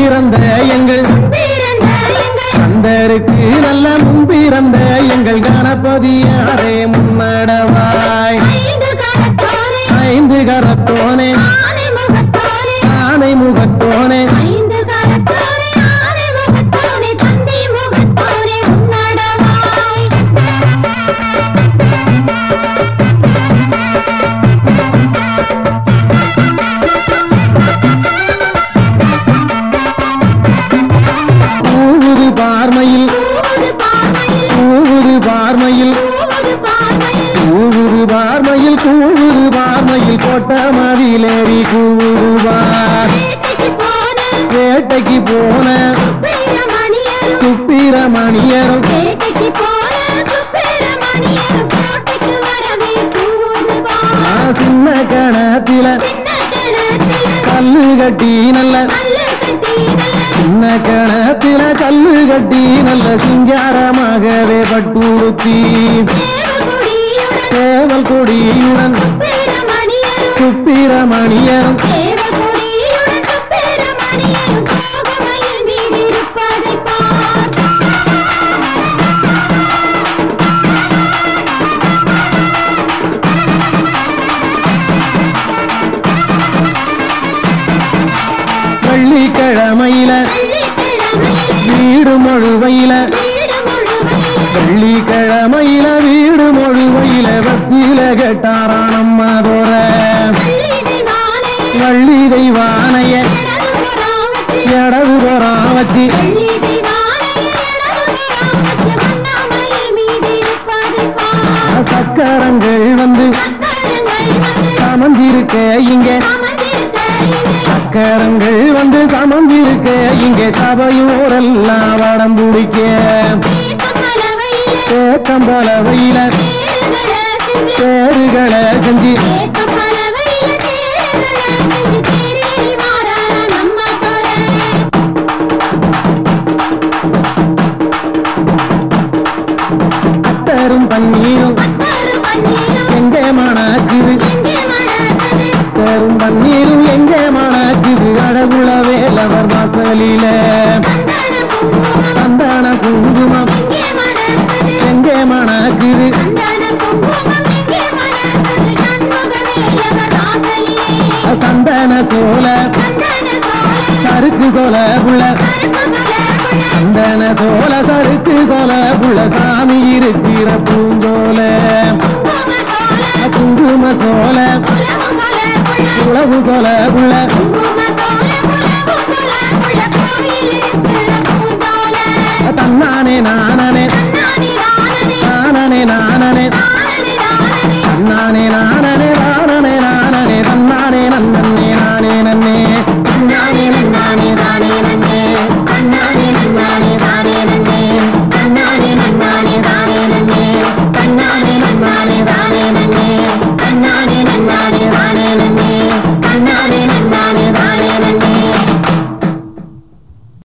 முன்பிறந்த எங்கள் கந்தருக்கு நல்ல முன்பிறந்த எங்கள் கணபதியாரே முன்னடவாய் ஐந்து கரத்தோனே ஆனை முகத்தோனே கூவுது பார்மையில் கூவுது பார்மையில் கூவுது பார்மையில் கூவுது பார்மையில் கொட்ட மதிலேறி கூவுதுவார் வேட்டைக்கு போன சுப்பிரமணியரும் ஆ, சின்ன கணத்தில கல்லு கட்டி நல்ல சின்ன கணத்தில கல்லு கட்டி நல்ல சிங்காரமாகவே பட்டுடுத்தி சேவல் கொடியுடன் சுப்பிரமணியரும் வெள்ளிக்கிழமையில வீடு மொழுவையில வெள்ளிக்கிழமையில வீடு மொழுவையில வத்தியில கேட்டாராம் நம்ம தோற வள்ளி தெய்வானைய இடது போறா வச்சு சக்கரங்கள் வந்து சமந்திருக்க இங்க சக்கரங்கள் வந்து சமந்திருக்க இங்க சபையோரெல்லாம் வடம் பிடிக்க தேக்கம்பல வெயில தேறுகளை செஞ்சு அத்தரும் பன்னீரும் எங்கே மணக்குது அத்தரும் பன்னீரும் எங்கே மணக்குது அடகுல வேலவர் வாசலில சந்தன குங்குமம் எங்கே மணக்குது சந்தன சோல சருக்கு சோல புள்ள சந்தன சோல சருக்கு சோல புள்ள சாமி இருக்கிற பூஞ்சோல குங்கும சோல உழவு சோல புள்ள தன்னானே நானனே நானனே நானனே